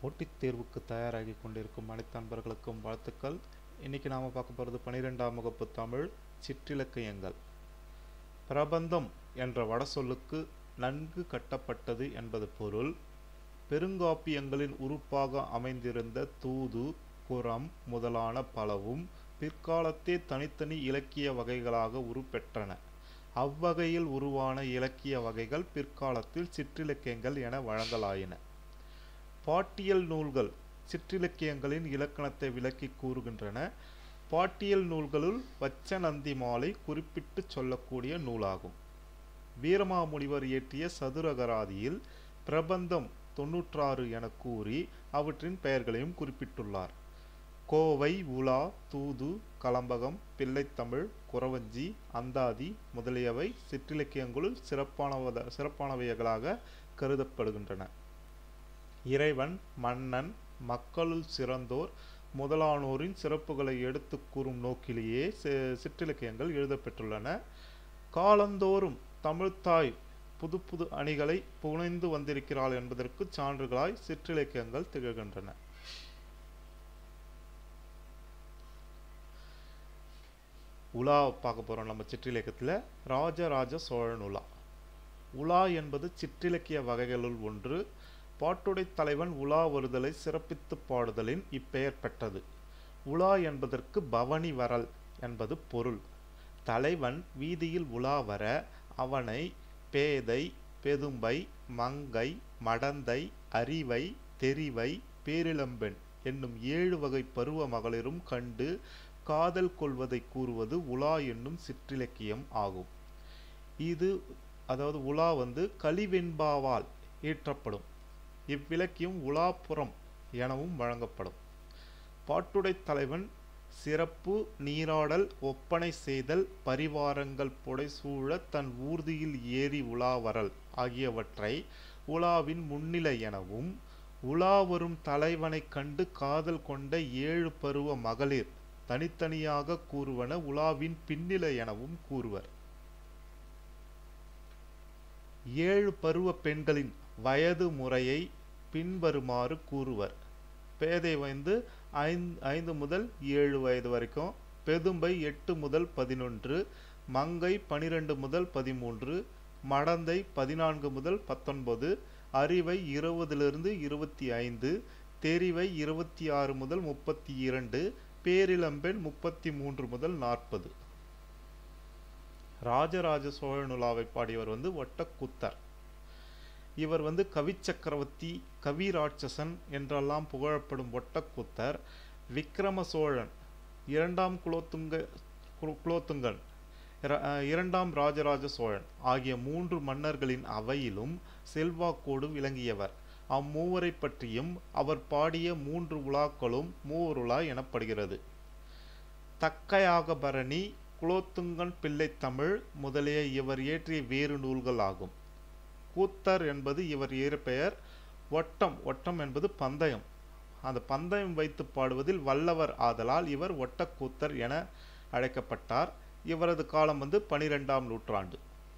போட்டித் தேர்வுக்கு தயாராகி கொண்டிருக்கும் அனைத்து நண்பர்களுக்கும் வாழ்த்துக்கள் இன்னைக்கு நாம் பார்க்க போகிறது பன்னிரெண்டாம் வகுப்பு தமிழ் சிற்றிலக்கியங்கள் பிரபந்தம் என்ற வடசொல்லுக்கு நன்கு கட்டப்பட்டது என்பது பொருள் பெருங்காப்பியங்களின் உறுப்பாக அமைந்திருந்த தூது புறம் முதலான பலவும் பிற்காலத்தே தனித்தனி இலக்கிய வகைகளாக உருப்பெற்றன அவ்வகையில் உருவான இலக்கிய வகைகள் பிற்காலத்தில் சிற்றிலக்கியங்கள் என வழங்கலாயின பாட்டியல் நூல்கள் சிற்றிலக்கியங்களின் இலக்கணத்தை விளக்கி கூறுகின்றன பாட்டியல் நூல்களுள் வச்சநந்தி மாலை குறிப்பிட்டு சொல்லக்கூடிய நூலாகும் வீரமாமுனிவர் இயற்றிய சதுரகராதியில் பிரபந்தம் தொன்னூற்றாறு என கூறி அவற்றின் பெயர்களையும் குறிப்பிட்டுள்ளார் கோவை உலா தூது கலம்பகம் பிள்ளைத்தமிழ் குறவஞ்சி அந்தாதி முதலியவை சிற்றிலக்கியங்களுள் சிறப்பானவத சிறப்பானவைகளாக கருதப்படுகின்றன இறைவன் மன்னன் மக்களுள் சிறந்தோர் முதலானோரின் சிறப்புகளை எடுத்து கூறும் நோக்கிலேயே சிற்றிலக்கியங்கள் எழுதப்பெற்றுள்ளன காலந்தோறும் தமிழ்த்தாய் புது புது அணிகளை புனைந்து வந்திருக்கிறாள் என்பதற்கு சான்றுகளாய் சிற்றிலக்கியங்கள் திகழ்கின்றன உலா பார்க்க போகிறோம் நம்ம சிற்றிலக்கியத்தில் ராஜராஜ சோழன் உலா உலா என்பது சிற்றிலக்கிய வகைகளுள் ஒன்று பாட்டுடை தலைவன் உலா வருதலை சிறப்பித்து பாடுதலின் இப்பெயர் பெற்றது உலா என்பதற்கு பவனி வரல் என்பது பொருள் தலைவன் வீதியில் உலா வர அவனை பேதை பெதும்பை மங்கை மடந்தை அறிவை தெரிவை பேரிளம்பெண் என்னும் ஏழு வகை பருவ மகளிரும் கண்டு காதல் கொள்வதை கூறுவது உலா என்னும் சிற்றிலக்கியம் ஆகும் இது அதாவது உலா வந்து கலிவெண்பாவால் இயற்றப்படும் இவ்விலக்கியம் உலாப்புறம் எனவும் வழங்கப்படும் பாட்டுடை தலைவன் சிறப்பு நீராடல் ஒப்பனை செய்தல் பரிவாரங்கள் புடைசூழ தன் ஊர்தியில் ஏறி உலா வரல் ஆகியவற்றை உலாவின் முன்னிலை எனவும் உலா வரும் தலைவனைக் கண்டு காதல் கொண்ட ஏழு பருவ மகளிர் தனித்தனியாக கூறுவன உலாவின் பின்னிலை எனவும் கூறுவர் ஏழு பருவ பெண்களின் வயது முறையை பின்வருமாறு கூறுவர் பேதை வந்து ஐந்து ஐந்து முதல் ஏழு வயது வரைக்கும் பெதும்பை எட்டு முதல் பதினொன்று மங்கை பனிரெண்டு முதல் பதிமூன்று மடந்தை பதினான்கு முதல் பத்தொன்பது அறிவை இருபதிலிருந்து இருபத்தி ஐந்து தெரிவை இருபத்தி ஆறு முதல் முப்பத்தி இரண்டு பேரிளம்பெண் முப்பத்தி மூன்று முதல் நாற்பது ராஜராஜ சோழனுலாவை பாடியவர் வந்து ஒட்டக்கூத்தர் இவர் வந்து கவிச்சக்கரவர்த்தி கவி ராட்சசன் என்றெல்லாம் புகழப்படும் ஒட்டக்கூத்தர் விக்ரம சோழன் இரண்டாம் குலோத்துங்க குலோத்துங்கன் இரண்டாம் ராஜராஜ சோழன் ஆகிய மூன்று மன்னர்களின் அவையிலும் செல்வாக்கோடு விளங்கியவர் அம்மூவரை பற்றியும் அவர் பாடிய மூன்று உலாக்களும் மூவருலா எனப்படுகிறது தக்கையாகபரணி குலோத்துங்கன் பிள்ளை தமிழ் முதலிய இவர் இயற்றிய வேறு நூல்கள் ஆகும் கூத்தர் என்பது இவர் இயற்பெயர் ஒட்டம் ஒட்டம் என்பது பந்தயம் அந்த பந்தயம் வைத்து பாடுவதில் வல்லவர் ஆதலால் இவர் ஒட்டக்கூத்தர் என அழைக்கப்பட்டார் இவரது காலம் வந்து பனிரெண்டாம் நூற்றாண்டு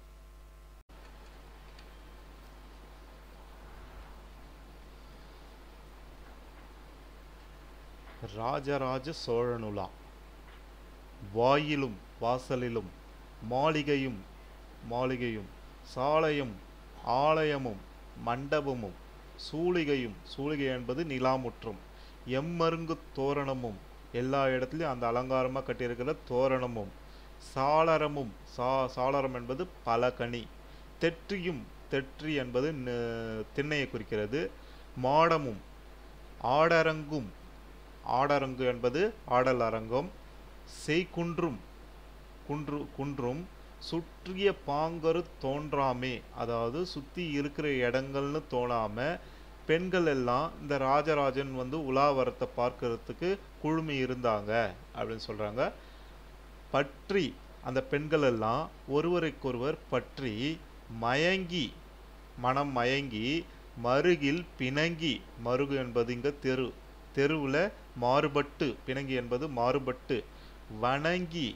ராஜராஜ சோழனுலா வாயிலும் வாசலிலும் மாளிகையும் மாளிகையும் சாலையும் ஆலயமும் மண்டபமும் சூளிகையும் சூளிகை என்பது நிலாமுற்றும் எம்மருங்கு தோரணமும் எல்லா இடத்துலையும் அந்த அலங்காரமாக கட்டியிருக்கிற தோரணமும் சாளரமும் சா சாளரம் என்பது பலகனி தெற்றியும் தெற்றி என்பது திண்ணையை குறிக்கிறது மாடமும் ஆடரங்கும் ஆடரங்கு என்பது ஆடல் அரங்கம் செய்குன்றும் குன்று குன்றும் சுற்றிய பாங்கரு தோன்றாமே அதாவது சுற்றி இருக்கிற இடங்கள்னு தோணாம பெண்கள் எல்லாம் இந்த ராஜராஜன் வந்து உலாவரத்தை பார்க்கறதுக்கு குழுமி இருந்தாங்க அப்படின்னு சொல்றாங்க பற்றி அந்த பெண்கள் எல்லாம் ஒருவருக்கொருவர் பற்றி மயங்கி மனம் மயங்கி மருகில் பிணங்கி மருகு என்பது இங்க தெரு தெருவில் மாறுபட்டு பிணங்கி என்பது மாறுபட்டு வணங்கி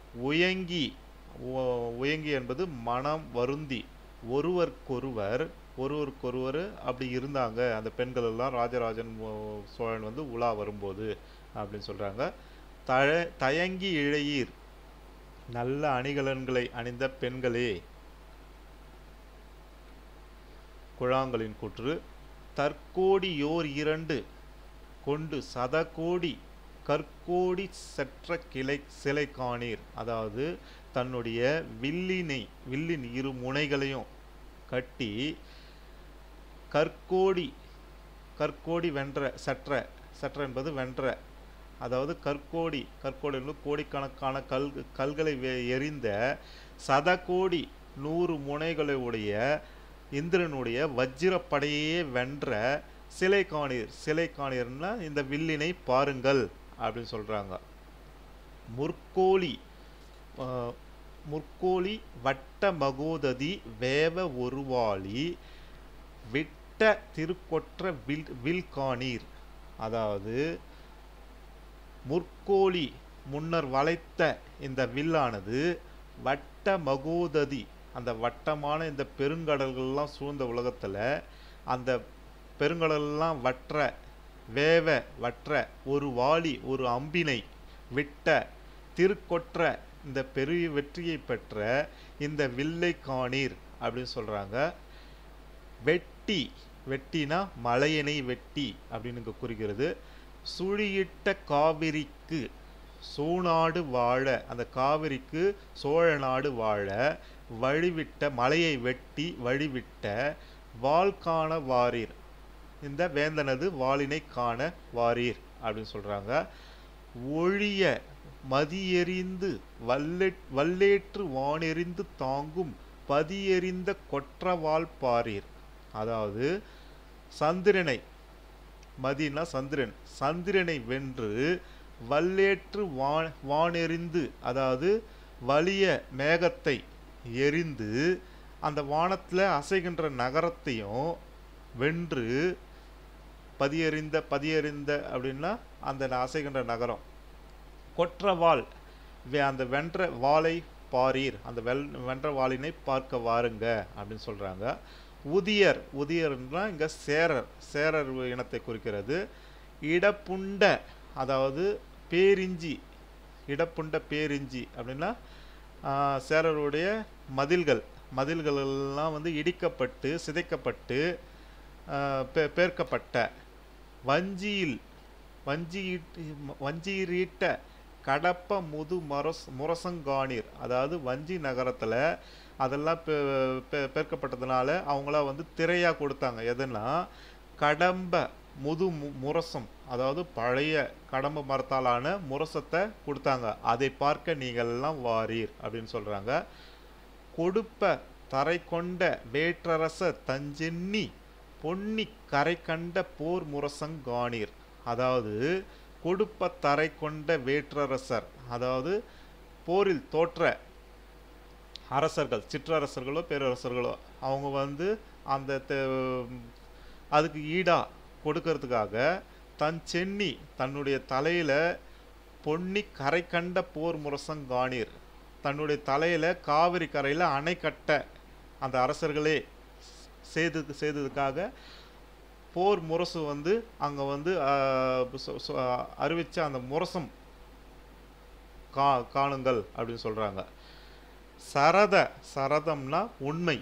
உயங்கி உயங்கி என்பது மனம் வருந்தி ஒருவருக்கொருவர் ஒருவருக்கொருவர் அப்படி இருந்தாங்க அந்த பெண்கள் எல்லாம் ராஜராஜன் மோ- சோழன் வந்து உலா வரும்போது அப்படின்னு சொல்றாங்க தழ தயங்கி இழையீர் நல்ல அணிகலன்களை அணிந்த பெண்களே குழாங்களின் கூற்று தற்கோடி யோர் இரண்டு கொண்டு சதகோடி கற்கோடி செற்ற கிளை சிலை காணீர் அதாவது தன்னுடைய வில்லினை வில்லின் இரு முனைகளையும் கட்டி கற்கோடி கற்கோடி வென்ற சற்ற சற்ற என்பது வென்ற அதாவது கற்கோடி கற்கோடி என்பது கோடிக்கணக்கான கல் கல்களை வே- எறிந்த சதகோடி நூறு முனைகளை உடைய இந்திரனுடைய வஜ்ரப்படையே வென்ற சிலை காணீர் சிலை காணீர்னா இந்த வில்லினை பாருங்கள் அப்படின்னு சொல்றாங்க முற்கோழி ஆஹ், முற்கோழி வட்ட மகோததி வேவ ஒருவாளி விட்ட திருக்கொற்ற வில் வில் காணீர் அதாவது முற்கோழி முன்னர் வளைத்த இந்த வில்லானது வட்ட மகோததி அந்த வட்டமான இந்த பெருங்கடல்கள்லாம் சூழ்ந்த உலகத்துல அந்த பெருங்கடலெல்லாம் வற்ற வேவ வற்ற ஒரு வாளி ஒரு அம்பினை விட்ட திருக்கொற்ற இந்த பெரிய வெற்றியை பெற்ற இந்த வில்லை காணீர் அப்படின்னு சொல்றாங்க வெட்டி வெட்டினா மலையணை வெட்டி அப்படின்னு இங்க குறிக்கிறது சுழியிட்ட காவிரிக்கு சோநாடு வாழ அந்த காவிரிக்கு சோழ நாடு வாழ வழிவிட்ட மலையை வெட்டி வழிவிட்ட வாள் காண வாரீர் இந்த வேந்தனது வாளினை காண வாரீர் அப்படின்னு சொல்றாங்க ஒழிய மதியெறிந்து வல்லே- வல்லேற்று வானெறிந்து தாங்கும் பதியெறிந்த கொற்றவாள் பாரீர் அதாவது சந்திரனை மதினா சந்திரன் சந்திரனை வென்று வல்லேற்று வான் வானெறிந்து அதாவது வலிய மேகத்தை எரிந்து அந்த வானத்துல அசைகின்ற நகரத்தையும் வென்று பதியறிந்த பதியறிந்த அப்படின்னா அந்த அசைகின்ற நகரம் கொற்றவாள் வே- அந்த வென்ற வாளை பாரீர் அந்த வெல் வென்ற வாளினை பார்க்க வாருங்க அப்படின்னு சொல்றாங்க உதியர் உதியர்னா இங்க சேரர் சேரர் இனத்தை குறிக்கிறது இடப்புண்ட அதாவது பேரிஞ்சி இடப்புண்ட பேரிஞ்சி அப்படின்னா ஆஹ், சேரருடைய மதில்கள் மதில்கள் எல்லாம் வந்து இடிக்கப்பட்டு சிதைக்கப்பட்டு ஆஹ், பே- பேர்க்கப்பட்ட வஞ்சியில் வஞ்சியிட்டு வஞ்சியிட்ட கடப்ப முது மரஸ் முரசங்காணீர் அதாவது வஞ்சி நகரத்துல அதெல்லாம் பெ- பெ- பெருக்கப்பட்டதுனால அவங்கள வந்து திரையா கொடுத்தாங்க எதுனா கடம்ப முது மு- முரசம் அதாவது பழைய கடம்ப மரத்தாலான முரசத்தை கொடுத்தாங்க அதை பார்க்க நீங்கள் எல்லாம் வாரீர் அப்படின்னு சொல்றாங்க கொடுப்ப தரை கொண்ட வேற்றரச தஞ்சென்னி பொன்னி கரை கண்ட போர் முரசங்காணீர் அதாவது கொடுப்ப தரை கொண்ட வேற்றரசர் அதாவது போரில் தோற்ற அரசர்கள் சிற்றரசர்களோ பேரரசர்களோ அவங்க வந்து அந்த தெ- அதுக்கு ஈடா கொடுக்கறதுக்காக தன் சென்னி தன்னுடைய தலையில பொன்னி கரை கண்ட போர் முரசங்காணீர் தன்னுடைய தலையில காவிரி கரையில அணை கட்ட அந்த அரசர்களே செய்தது செய்ததுக்காக போர் முரசு வந்து அங்க வந்து ஆஹ், சொ- சொ- அறிவிச்ச அந்த முரசம் கா காணுங்கள் அப்படின்னு சொல்றாங்க சரத சரதம்னா உண்மை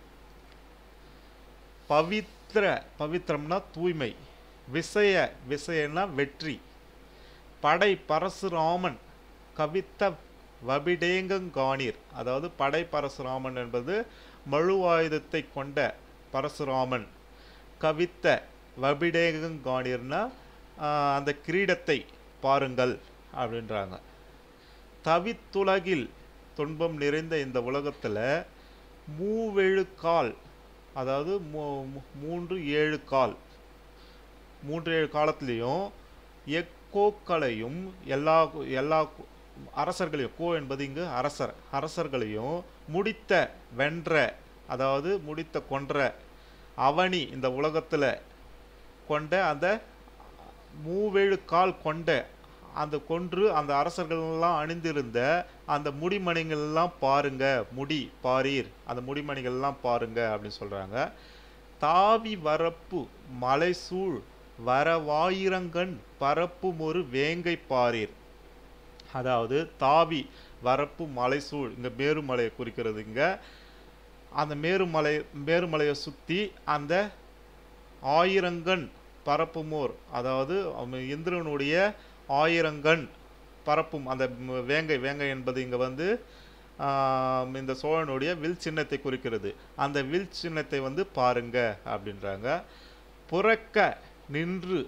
பவித்ர பவித்ரம்னா தூய்மை விசய விசயன்னா வெற்றி படை பரசுராமன் கவித்த வபிடேங்கங்காணீர் அதாவது படை பரசுராமன் என்பது மழுவாயுதத்தை கொண்ட பரசுராமன் கவித்த வபிடேகங்காணீர்னா ஆஹ், அந்த கிரீடத்தை பாருங்கள் அப்படின்றாங்க தவித்துலகில் துன்பம் நிறைந்த இந்த உலகத்துல மூவெழு கால் அதாவது மூ- மூ- மூன்று ஏழு கால் மூன்று ஏழு காலத்திலையும் எக்கோக்களையும் எல்லா எல்லா அரசர்களையும் கோ என்பது இங்கு அரசர் அரசர்களையும் முடித்த வென்ற அதாவது முடித்த கொன்ற அவனி இந்த உலகத்துல கொண்ட அந்த மூவேழு கால் கொண்ட அந்த கொன்று அந்த அரசர்கள் எல்லாம் அணிந்திருந்த அந்த முடிமணிகள் எல்லாம் பாருங்க முடி பாரீர் அந்த முடிமணிகள் எல்லாம் பாருங்க அப்படின்னு சொல்றாங்க தாவி வரப்பு மலைசூழ் வரவாயிரங்கண் பரப்பும் ஒரு வேங்கை பாரீர் அதாவது தாவி வரப்பு மலைசூழ் இங்க மேருமலையை குறிக்கிறது இங்க அந்த மேருமலை மேருமலையை சுத்தி அந்த ஆயிரங்கண் பரப்புமோர் அதாவது அவன் இந்திரனுடைய ஆயிரங்கண் பரப்பும் அந்த ம், வேங்கை வேங்கை என்பது இங்க வந்து ஆம், இந்த சோழனுடைய வில் சின்னத்தை குறிக்கிறது அந்த வில் சின்னத்தை வந்து பாருங்க அப்படின்றாங்க புறக்க நின்று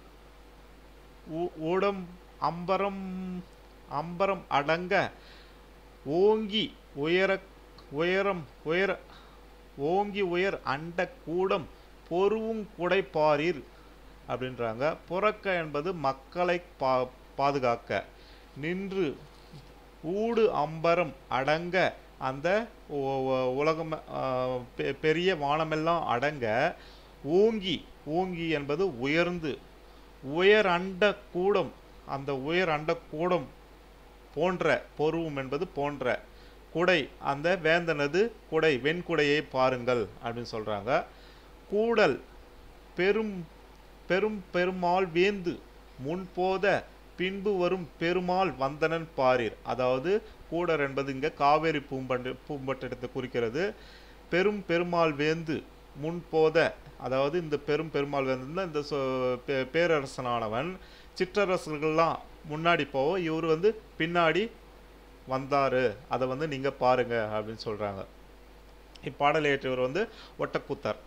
ஊ- ஊடம் அம்பரம் அம்பரம் அடங்க ஓங்கி உயர உயரம் உயர ஓங்கி உயர் அண்ட கூடம் பொருவும் குடைப்பாரீர் அப்படின்றாங்க புறக்க என்பது மக்களை பா பாதுகாக்க நின்று ஊடு அம்பரம் அடங்க அந்த உ- உ- உலகம் ஆ, பெ- பெரிய வானமெல்லாம் அடங்க ஓங்கி ஓங்கி என்பது உயர்ந்து உயர் அண்ட கூடம் அந்த உயர் அண்ட கூடம் போன்ற பொருவும் என்பது போன்ற குடை அந்த வேந்தனது குடை வெண்குடையை பாருங்கள் அப்படின்னு சொல்றாங்க கூடல் பெரும் பெரும் பெருமாள் வேந்து முன்போத பின்பு வரும் பெருமாள் வந்தனன் பாரீர் அதாவது கூடர் என்பது இங்க காவேரி பூம்பண்டு பூம்பட்டிடத்தை குறிக்கிறது பெரும் பெருமாள் வேந்து முன்போத அதாவது இந்த பெரும் பெருமாள் வேந்துன்னா இந்த சொ- பே- பேரரசனானவன் சிற்றரசர்கள்லாம் முன்னாடி போக இவர் வந்து பின்னாடி வந்தாரு அதை வந்து நீங்க பாருங்க அப்படின்னு சொல்றாங்க இப்பாடல் இயற்றியவர் வந்து ஒட்டக்கூத்தர்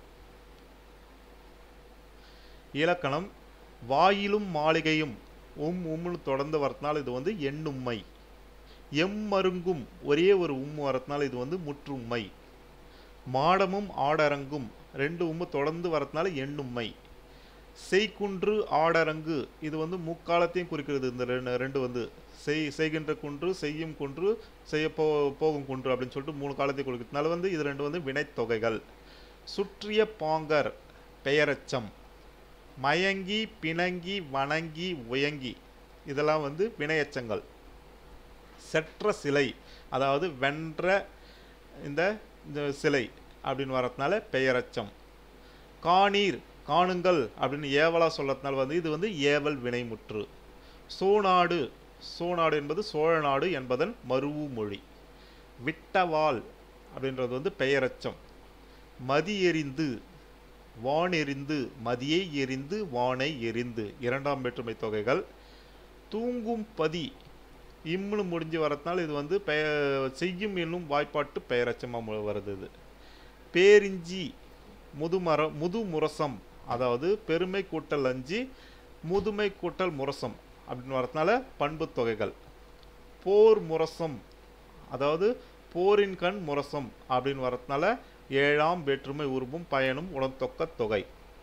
இலக்கணம் வாயிலும் மாளிகையும் உம் உம்னு தொடர்ந்து வரதுனால இது வந்து எண்ணும்மை எம்மருங்கும் ஒரே ஒரு உம் வரதுனால இது வந்து முற்றும்மை மாடமும் ஆடரங்கும் ரெண்டு உம்மு தொடர்ந்து வரதுனால எண்ணும்மை செய்குன்று ஆடரங்கு இது வந்து முக்காலத்தையும் குறிக்கிறது இந்த ரெண்டு ரெண்டு வந்து செய் செய்கின்ற குன்று செய்யும் குன்று செய்ய போ போகும் குன்று அப்படின்னு சொல்லிட்டு மூணு காலத்தையும் குறிக்கிறதுனால வந்து இது ரெண்டு வந்து வினைத்தொகைகள் சுற்றிய பாங்கர் பெயரச்சம் மயங்கி பிணங்கி வணங்கி உயங்கி இதெல்லாம் வந்து வினையச்சங்கள் செற்ற சிலை அதாவது வென்ற இந்த இந்த சிலை அப்படின்னு வரதுனால பெயரச்சம் காணீர் காணுங்கள் அப்படின்னு ஏவலா சொல்லறதுனால வந்து இது வந்து ஏவல் வினைமுற்று சோநாடு சோநாடு என்பது சோழநாடு என்பதன் மருவு மொழி விட்டவாள் அப்படின்றது வந்து பெயரச்சம் மதி எறிந்து வான் எறிந்து மதியை எறிந்து வானை எறிந்து இரண்டாம் வேற்றுமை தொகைகள் தூங்கும் பதி இம்னு முடிஞ்சு வரதுனால இது வந்து பெய செய்யும் என்னும் வாய்ப்பாட்டு பெயரச்சமாக வருது இது பேரிஞ்சி முதுமர முது முரசம் அதாவது பெருமை கூட்டல் அஞ்சு முதுமை கூட்டல் முரசம் அப்படின்னு வரதுனால பண்பு தொகைகள் போர் முரசம் அதாவது போரின் கண் முரசம் அப்படின்னு வரதுனால ஏழாம் வேற்றுமை உருவும் பயனும் உடன்தொக்க தொகை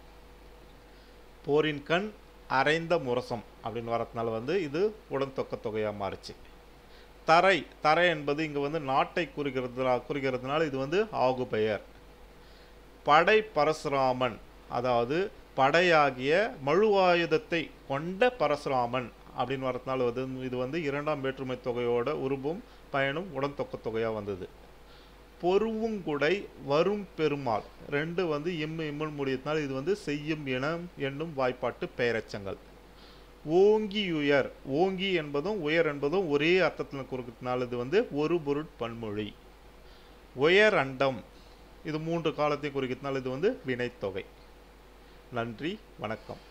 போரின் கண் அரைந்த முரசம் அப்படின்னு வரதுனால வந்து இது உடன்தொக்க தொகையாக மாறுச்சு தரை தரை என்பது இங்கே வந்து நாட்டை குறிக்கிறது குறிக்கிறதுனால இது வந்து ஆகு பெயர் படை பரசுராமன் அதாவது படையாகிய மழுவாயுதத்தை கொண்ட பரசுராமன் அப்படின்னு வரதுனால வந்து இது வந்து இரண்டாம் வேற்றுமை தொகையோட உருவும் பயனும் உடன்தொக்க தொகையாக வந்தது பொருவுங்குடை வரும் பெருமாள் ரெண்டு வந்து இம்மு இம்முள் முடியத்தினால் இது வந்து செய்யும் இனம் என்னும் வாய்ப்பாட்டு பெயரச்சங்கள் ஓங்கியுயர் ஓங்கி என்பதும் உயர் என்பதும் ஒரே அர்த்தத்தில் குறிக்கிறதுனால இது வந்து ஒரு பொருட் பன்மொழி உயர் அண்டம் இது மூன்று காலத்தையும் குறிக்கிறதுனால இது வந்து வினைத்தொகை நன்றி வணக்கம்